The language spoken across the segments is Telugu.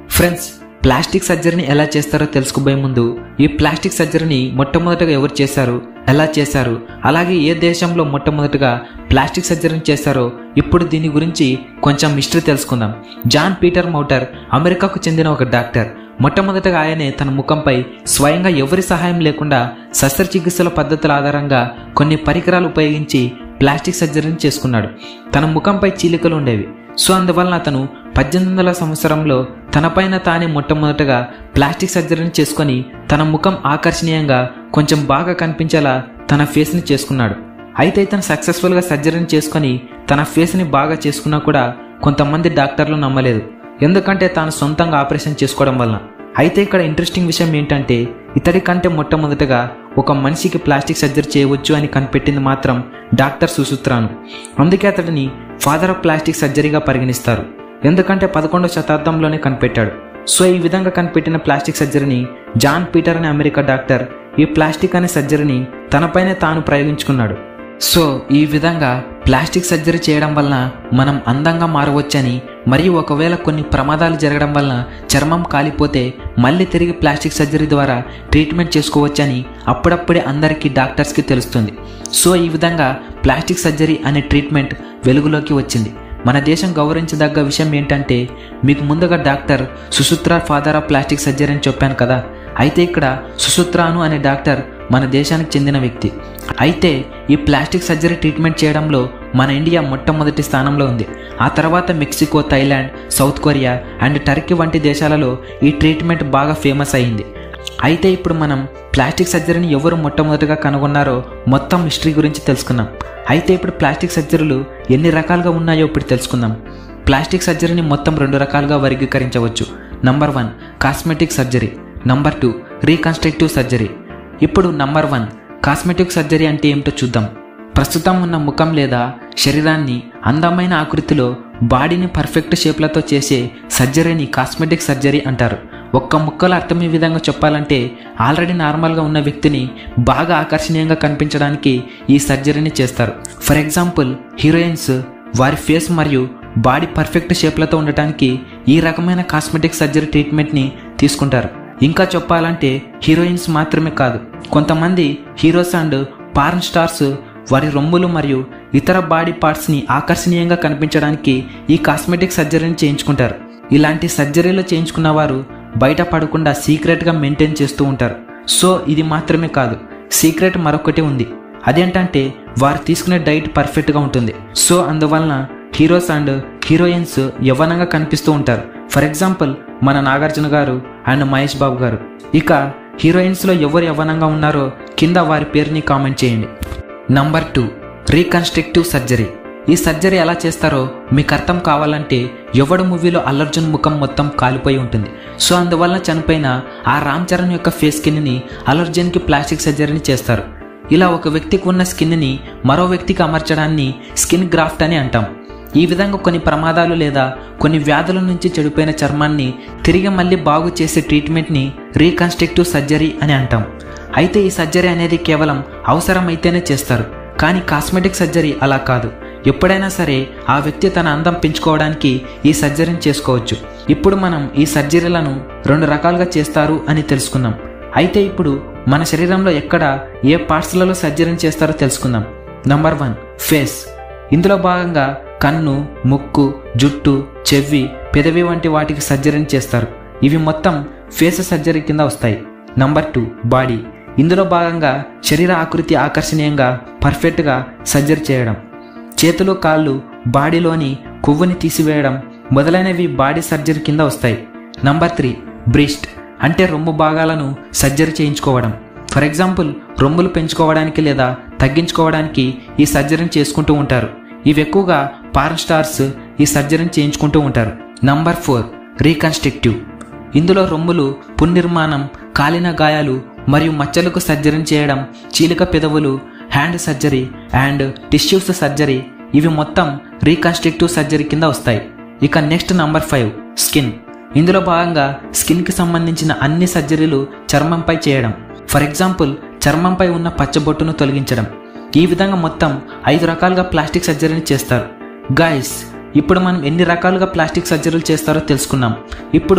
ఫ్రెండ్స్ ప్లాస్టిక్ సర్జరీని ఎలా చేస్తారో తెలుసుకోబోయే ముందు ఈ ప్లాస్టిక్ సర్జరీని మొట్టమొదటగా ఎవరు చేశారు ఎలా చేశారు అలాగే ఏ దేశంలో మొట్టమొదటగా ప్లాస్టిక్ సర్జరీని చేశారో ఇప్పుడు దీని గురించి కొంచెం మిస్టరీ తెలుసుకుందాం జాన్ పీటర్ మౌటర్ అమెరికాకు చెందిన ఒక డాక్టర్ మొట్టమొదటగా ఆయనే తన ముఖంపై స్వయంగా ఎవరి సహాయం లేకుండా శస్త్రచికిత్సల పద్ధతుల ఆధారంగా కొన్ని పరికరాలు ఉపయోగించి ప్లాస్టిక్ సర్జరీని చేసుకున్నాడు తన ముఖంపై చీలికలు ఉండేవి సో అందువలన అతను పద్దెనిమిది వందల సంవత్సరంలో తనపైన తానే మొట్టమొదటగా ప్లాస్టిక్ సర్జరీని చేసుకొని తన ముఖం ఆకర్షణీయంగా కొంచెం బాగా కనిపించేలా తన ఫేస్ని చేసుకున్నాడు అయితే ఇతను సక్సెస్ఫుల్గా సర్జరీని చేసుకొని తన ఫేస్ని బాగా చేసుకున్నా కూడా కొంతమంది డాక్టర్లు నమ్మలేదు ఎందుకంటే తాను సొంతంగా ఆపరేషన్ చేసుకోవడం వలన అయితే ఇక్కడ ఇంట్రెస్టింగ్ విషయం ఏంటంటే ఇతడి కంటే మొట్టమొదటగా ఒక మనిషికి ప్లాస్టిక్ సర్జరీ చేయవచ్చు అని కనిపెట్టింది మాత్రం డాక్టర్ సుసూత్రాను అందుకే అతడిని ఫాదర్ ఆఫ్ ప్లాస్టిక్ సర్జరీగా పరిగణిస్తారు ఎందుకంటే పదకొండవ శతాబ్దంలోనే కనిపెట్టాడు సో ఈ విధంగా కనిపెట్టిన ప్లాస్టిక్ సర్జరీని జాన్ పీటర్ అనే అమెరికా డాక్టర్ ఈ ప్లాస్టిక్ అనే సర్జరీని తనపైనే తాను ప్రయోగించుకున్నాడు సో ఈ విధంగా ప్లాస్టిక్ సర్జరీ చేయడం వలన మనం అందంగా మారవచ్చని మరియు ఒకవేళ కొన్ని ప్రమాదాలు జరగడం వలన చర్మం కాలిపోతే మళ్ళీ తిరిగి ప్లాస్టిక్ సర్జరీ ద్వారా ట్రీట్మెంట్ చేసుకోవచ్చని అప్పుడప్పుడే అందరికీ డాక్టర్స్కి తెలుస్తుంది సో ఈ విధంగా ప్లాస్టిక్ సర్జరీ అనే ట్రీట్మెంట్ వెలుగులోకి వచ్చింది మన దేశం గౌరవించదగ్గ విషయం ఏంటంటే మీకు ముందుగా డాక్టర్ సుసూత్ర ఫాదర్ ఆఫ్ ప్లాస్టిక్ సర్జరీ అని చెప్పాను కదా అయితే ఇక్కడ సుసూత్రాను అనే డాక్టర్ మన దేశానికి చెందిన వ్యక్తి అయితే ఈ ప్లాస్టిక్ సర్జరీ ట్రీట్మెంట్ చేయడంలో మన ఇండియా మొట్టమొదటి స్థానంలో ఉంది ఆ తర్వాత Mexico Thailand South Korea and Turkey వంటి దేశాలలో ఈ ట్రీట్మెంట్ బాగా ఫేమస్ అయింది అయితే ఇప్పుడు మనం ప్లాస్టిక్ సర్జరీని ఎవరు మొట్టమొదటిగా కనుగొన్నారో మొత్తం హిస్టరీ గురించి తెలుసుకుందాం అయితే ఇప్పుడు ప్లాస్టిక్ సర్జరీలు ఎన్ని రకాలుగా ఉన్నాయో ఇప్పుడు తెలుసుకుందాం ప్లాస్టిక్ సర్జరీని మొత్తం రెండు రకాలుగా వర్గీకరించవచ్చు number one cosmetic surgery number two reconstructive surgery ఇప్పుడు నంబర్ వన్ కాస్మెటిక్ సర్జరీ అంటే ఏమిటో చూద్దాం ప్రస్తుతం ఉన్న ముఖం లేదా శరీరాన్ని అందమైన ఆకృతిలో బాడీని పర్ఫెక్ట్ షేప్లతో చేసే సర్జరీని కాస్మెటిక్ సర్జరీ అంటారు ఒక్క ముక్కలో అర్థమయ్యే విధంగా చెప్పాలంటే ఆల్రెడీ నార్మల్గా ఉన్న వ్యక్తిని బాగా ఆకర్షణీయంగా కనిపించడానికి ఈ సర్జరీని చేస్తారు ఫర్ ఎగ్జాంపుల్ హీరోయిన్స్ వారి ఫేస్ మరియు బాడీ పర్ఫెక్ట్ షేప్లతో ఉండటానికి ఈ రకమైన కాస్మెటిక్ సర్జరీ ట్రీట్మెంట్ని తీసుకుంటారు ఇంకా చెప్పాలంటే హీరోయిన్స్ మాత్రమే కాదు కొంతమంది హీరోస్ అండ్ పార్న్ స్టార్స్ వారి రొమ్ములు మరియు ఇతర బాడీ పార్ట్స్ని ఆకర్షణీయంగా కనిపించడానికి ఈ కాస్మెటిక్ సర్జరీని చేయించుకుంటారు ఇలాంటి సర్జరీలు చేయించుకున్న వారు బయట పడకుండా సీక్రెట్గా మెయింటైన్ చేస్తూ ఉంటారు సో ఇది మాత్రమే కాదు సీక్రెట్ మరొకటి ఉంది అదేంటంటే వారు తీసుకునే డైట్ పర్ఫెక్ట్గా ఉంటుంది సో అందువలన హీరోస్ అండ్ హీరోయిన్స్ యవ్వనంగా కనిపిస్తూ ఉంటారు ఫర్ ఎగ్జాంపుల్ మన నాగార్జున గారు అండ్ మహేష్ బాబు గారు ఇక హీరోయిన్స్లో ఎవరు యవ్వనంగా ఉన్నారో కింద వారి పేరుని కామెంట్ చేయండి నంబర్ టూ రీకన్స్ట్రక్టివ్ సర్జరీ ఈ సర్జరీ ఎలా చేస్తారో మీకు అర్థం కావాలంటే ఎవడు మూవీలో అల్లర్జున్ ముఖం మొత్తం కాలిపోయి ఉంటుంది సో అందువలన చనిపోయిన ఆ రామ్ చరణ్ యొక్క ఫేస్ స్కిన్ని అల్లర్జున్కి ప్లాస్టిక్ సర్జరీని చేస్తారు ఇలా ఒక వ్యక్తికి ఉన్న స్కిన్ని మరో వ్యక్తికి అమర్చడాన్ని స్కిన్ గ్రాఫ్ట్ అని అంటాం ఈ విధంగా కొన్ని ప్రమాదాలు లేదా కొన్ని వ్యాధుల నుంచి చెడిపోయిన చర్మాన్ని తిరిగి మళ్ళీ బాగు చేసే ట్రీట్మెంట్ని రీకన్స్ట్రక్టివ్ సర్జరీ అని అంటాం అయితే ఈ సర్జరీ అనేది కేవలం అవసరమైతేనే చేస్తారు కానీ కాస్మెటిక్ సర్జరీ అలా కాదు ఎప్పుడైనా సరే ఆ వ్యక్తి తన అందం పెంచుకోవడానికి ఈ సర్జరీని చేసుకోవచ్చు ఇప్పుడు మనం ఈ సర్జరీలను రెండు రకాలుగా చేస్తారు అని తెలుసుకుందాం అయితే ఇప్పుడు మన శరీరంలో ఎక్కడ ఏ పార్ట్స్లలో సర్జరీని చేస్తారో తెలుసుకుందాం నంబర్ వన్ ఫేస్ ఇందులో భాగంగా కన్ను ముక్కు జుట్టు చెవి పెదవి వంటి వాటికి సర్జరీని చేస్తారు ఇవి మొత్తం ఫేస్ సర్జరీ కింద వస్తాయి నంబర్ టూ బాడీ ఇందులో భాగంగా శరీర ఆకృతి ఆకర్షణీయంగా పర్ఫెక్ట్గా సర్జరీ చేయడం చేతులు కాళ్ళు బాడీలోని కొవ్వుని తీసివేయడం మొదలైనవి బాడీ సర్జరీ కింద వస్తాయి నంబర్ త్రీ బ్రిస్ట్ అంటే రొమ్ము భాగాలను సర్జరీ చేయించుకోవడం ఫర్ ఎగ్జాంపుల్ రొమ్ములు పెంచుకోవడానికి లేదా తగ్గించుకోవడానికి ఈ సర్జరీని చేసుకుంటూ ఉంటారు ఇవి ఎక్కువగా పార్న్ స్టార్స్ ఈ సర్జరీని చేయించుకుంటూ ఉంటారు నంబర్ ఫోర్ రీకన్స్ట్రక్టివ్ ఇందులో రొమ్ములు పునర్నిర్మాణం కాలిన గాయాలు మరియు మచ్చలకు సర్జరీని చేయడం చీలిక పెదవులు hand surgery and tissues surgery ఇవి మొత్తం రీకన్స్ట్రక్టివ్ సర్జరీ కింద వస్తాయి ఇక నెక్స్ట్ నంబర్ ఫైవ్ స్కిన్ ఇందులో భాగంగా స్కిన్కి సంబంధించిన అన్ని సర్జరీలు చర్మంపై చేయడం ఫర్ ఎగ్జాంపుల్ చర్మంపై ఉన్న పచ్చబొట్టును తొలగించడం ఈ విధంగా మొత్తం ఐదు రకాలుగా ప్లాస్టిక్ సర్జరీని చేస్తారు గాయస్ ఇప్పుడు మనం ఎన్ని రకాలుగా ప్లాస్టిక్ సర్జరీలు చేస్తారో తెలుసుకున్నాం ఇప్పుడు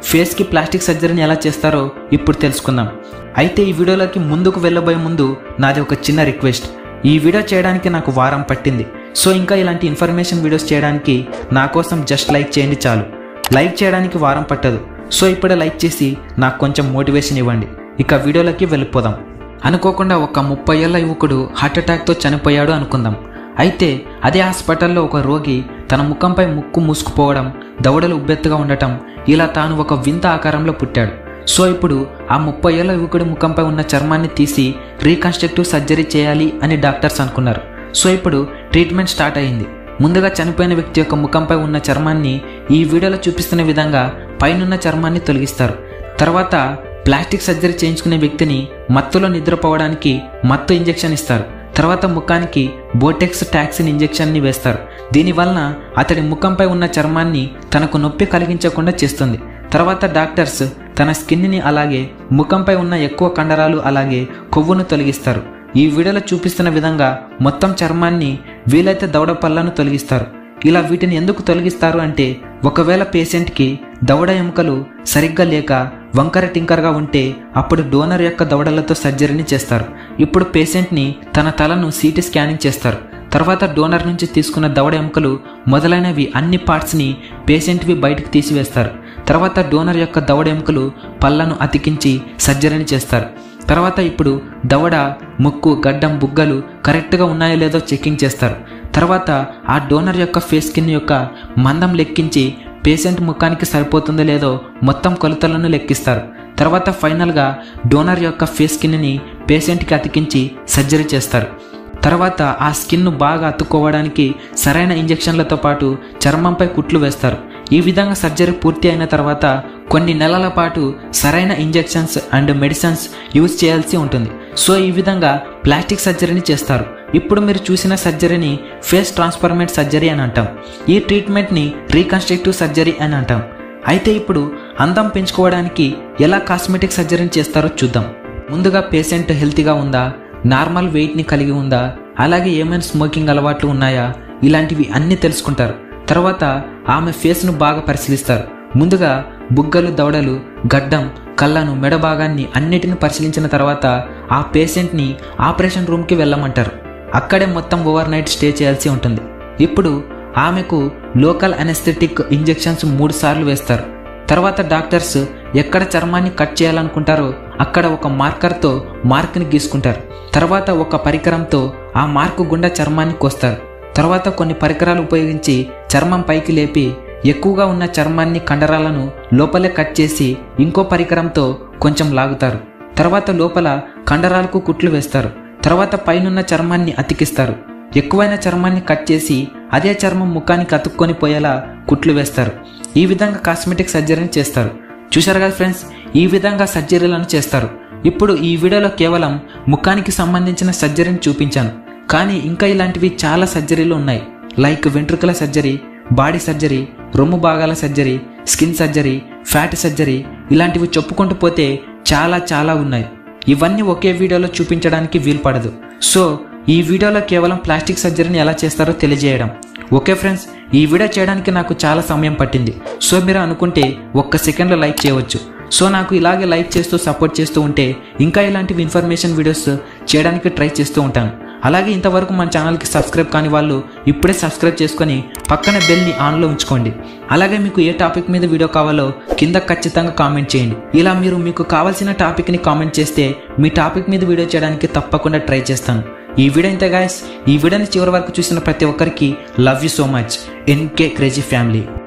ఫేస్కి ప్లాస్టిక్ సర్జరీని ఎలా చేస్తారో ఇప్పుడు తెలుసుకుందాం అయితే ఈ వీడియోలోకి ముందుకు వెళ్ళబోయే ముందు నాది ఒక చిన్న రిక్వెస్ట్ ఈ వీడియో చేయడానికి నాకు వారం పట్టింది సో ఇంకా ఇలాంటి ఇన్ఫర్మేషన్ వీడియోస్ చేయడానికి నా కోసం జస్ట్ లైక్ చేయండి చాలు లైక్ చేయడానికి వారం పట్టదు సో ఇప్పుడే లైక్ చేసి నాకు కొంచెం మోటివేషన్ ఇవ్వండి ఇక వీడియోలోకి వెళ్ళిపోదాం అనుకోకుండా ఒక ముప్పై ఏళ్ల యువకుడు హార్ట్అటాక్తో చనిపోయాడు అనుకుందాం అయితే అదే హాస్పిటల్లో ఒక రోగి తన ముఖంపై ముక్కు మూసుకుపోవడం దవడలు ఉబ్బెత్తుగా ఉండటం ఇలా తాను ఒక వింత ఆకారంలో పుట్టాడు సో ఇప్పుడు ఆ ముప్పై ఏళ్ల యువకుడి ముఖంపై ఉన్న చర్మాన్ని తీసి రీకన్స్ట్రక్టివ్ సర్జరీ చేయాలి అని డాక్టర్స్ అనుకున్నారు సో ఇప్పుడు ట్రీట్మెంట్ స్టార్ట్ అయింది ముందుగా చనిపోయిన వ్యక్తి యొక్క ముఖంపై ఉన్న చర్మాన్ని ఈ వీడియోలో చూపిస్తున్న విధంగా పైనున్న చర్మాన్ని తొలగిస్తారు తర్వాత ప్లాస్టిక్ సర్జరీ చేయించుకునే వ్యక్తిని మత్తులో నిద్రపోవడానికి మత్తు ఇంజెక్షన్ ఇస్తారు తర్వాత ముఖానికి బోటెక్స్ టాక్సిన్ ఇంజెక్షన్ని వేస్తారు దీనివలన అతడి ముఖంపై ఉన్న చర్మాన్ని తనకు నొప్పి కలిగించకుండా చేస్తుంది తర్వాత డాక్టర్స్ తన స్కిన్ని అలాగే ముఖంపై ఉన్న ఎక్కువ కండరాలు అలాగే కొవ్వును తొలగిస్తారు ఈ వీడియోలో చూపిస్తున్న విధంగా మొత్తం చర్మాన్ని వీలైతే దవడ పళ్ళను తొలగిస్తారు ఇలా వీటిని ఎందుకు తొలగిస్తారు అంటే ఒకవేళ పేషెంట్కి దవడ ఎముకలు సరిగ్గా లేక వంకర టింకర్గా ఉంటే అప్పుడు డోనర్ యొక్క దవడలతో సర్జరీని చేస్తారు ఇప్పుడు పేషెంట్ని తన తలను సిటీ స్కానింగ్ చేస్తారు తర్వాత డోనర్ నుంచి తీసుకున్న దవడ ఎముకలు మొదలైనవి అన్ని పార్ట్స్ని పేషెంట్వి బయటకు తీసివేస్తారు తర్వాత డోనర్ యొక్క దవడ ఎముకలు పళ్ళను అతికించి సర్జరీని చేస్తారు తర్వాత ఇప్పుడు దవడ ముక్కు గడ్డం బుగ్గలు కరెక్ట్గా ఉన్నాయో లేదో చెకింగ్ చేస్తారు తర్వాత ఆ డోనర్ యొక్క ఫేస్ స్కిన్ యొక్క మందం లెక్కించి పేషెంట్ ముఖానికి సరిపోతుందో లేదో మొత్తం కొలతలను లెక్కిస్తారు తర్వాత ఫైనల్గా డోనర్ యొక్క ఫేస్ స్కిన్ని పేషెంట్కి అతికించి సర్జరీ చేస్తారు తర్వాత ఆ స్కిన్ను బాగా అతుక్కోవడానికి సరైన ఇంజెక్షన్లతో పాటు చర్మంపై కుట్లు వేస్తారు ఈ విధంగా సర్జరీ పూర్తి అయిన తర్వాత కొన్ని నెలల పాటు సరైన ఇంజెక్షన్స్ అండ్ మెడిసిన్స్ యూజ్ చేయాల్సి ఉంటుంది సో ఈ విధంగా ప్లాస్టిక్ సర్జరీని చేస్తారు ఇప్పుడు మీరు చూసిన సర్జరీని ఫేస్ ట్రాన్స్ఫర్మేట్ సర్జరీ అని అంటాం ఈ ట్రీట్మెంట్ని రీకన్స్ట్రక్టివ్ సర్జరీ అని అంటాం అయితే ఇప్పుడు అందం పెంచుకోవడానికి ఎలా కాస్మెటిక్ సర్జరీని చేస్తారో చూద్దాం ముందుగా పేషెంట్ హెల్తీగా ఉందా నార్మల్ వెయిట్ని కలిగి ఉందా అలాగే ఏమైనా స్మోకింగ్ అలవాట్లు ఉన్నాయా ఇలాంటివి అన్నీ తెలుసుకుంటారు తర్వాత ఆమె ఫేస్ను బాగా పరిశీలిస్తారు ముందుగా బుగ్గలు దవడలు గడ్డం కళ్ళను మెడ భాగాన్ని అన్నిటిని పరిశీలించిన తర్వాత ఆ పేషెంట్ని ఆపరేషన్ రూమ్కి వెళ్ళమంటారు అక్కడే మొత్తం ఓవర్ నైట్ స్టే చేయాల్సి ఉంటుంది ఇప్పుడు ఆమెకు లోకల్ అనెస్థెటిక్ ఇంజెక్షన్స్ మూడు సార్లు వేస్తారు తర్వాత డాక్టర్స్ ఎక్కడ చర్మాన్ని కట్ చేయాలనుకుంటారో అక్కడ ఒక మార్కర్తో మార్క్ని గీసుకుంటారు తర్వాత ఒక పరికరంతో ఆ మార్కు గుండా చర్మాన్ని కోస్తారు తర్వాత కొన్ని పరికరాలు ఉపయోగించి చర్మం పైకి లేపి ఎక్కువగా ఉన్న చర్మాన్ని కండరాలను లోపలే కట్ చేసి ఇంకో పరికరంతో కొంచెం లాగుతారు తర్వాత లోపల కండరాలకు కుట్లు వేస్తారు తర్వాత పైనున్న చర్మాన్ని అతికిస్తారు ఎక్కువైన చర్మాన్ని కట్ చేసి అదే చర్మం ముఖానికి అతుక్కొని పోయేలా కుట్లు వేస్తారు ఈ విధంగా కాస్మెటిక్ సర్జరీని చేస్తారు చూశారు కదా ఫ్రెండ్స్ ఈ విధంగా సర్జరీలను చేస్తారు ఇప్పుడు ఈ వీడియోలో కేవలం ముఖానికి సంబంధించిన సర్జరీని చూపించాను కానీ ఇంకా ఇలాంటివి చాలా సర్జరీలు ఉన్నాయి లైక్ వెంట్రుకల సర్జరీ బాడీ సర్జరీ రొమ్ము భాగాల surgery skin surgery fat surgery ఇలాంటివి చెప్పుకుంటూ పోతే చాలా చాలా ఉన్నాయి ఇవన్నీ ఒకే వీడియోలో చూపించడానికి వీలుపడదు సో ఈ వీడియోలో కేవలం ప్లాస్టిక్ సర్జరీని ఎలా చేస్తారో తెలియజేయడం ఓకే ఫ్రెండ్స్ ఈ వీడియో చేయడానికి నాకు చాలా సమయం పట్టింది సో మీరు అనుకుంటే ఒక్క సెకండ్లో లైక్ చేయవచ్చు సో నాకు ఇలాగే లైక్ చేస్తూ సపోర్ట్ చేస్తూ ఉంటే ఇంకా ఇలాంటివి ఇన్ఫర్మేషన్ వీడియోస్ చేయడానికి ట్రై చేస్తూ ఉంటాను అలాగే ఇంతవరకు మన ఛానల్కి సబ్స్క్రైబ్ కాని వాళ్ళు ఇప్పుడే సబ్స్క్రైబ్ చేసుకొని పక్కన బెల్ని ఆన్లో ఉంచుకోండి అలాగే మీకు ఏ టాపిక్ మీద వీడియో కావాలో కింద ఖచ్చితంగా కామెంట్ చేయండి ఇలా మీరు మీకు కావాల్సిన టాపిక్ని కామెంట్ చేస్తే మీ టాపిక్ మీద వీడియో చేయడానికి తప్పకుండా ట్రై చేస్తాను ఈ వీడియో ఇంతే గాయస్ ఈ వీడియోని చివరి వరకు చూసిన ప్రతి ఒక్కరికి love you so much NK crazy family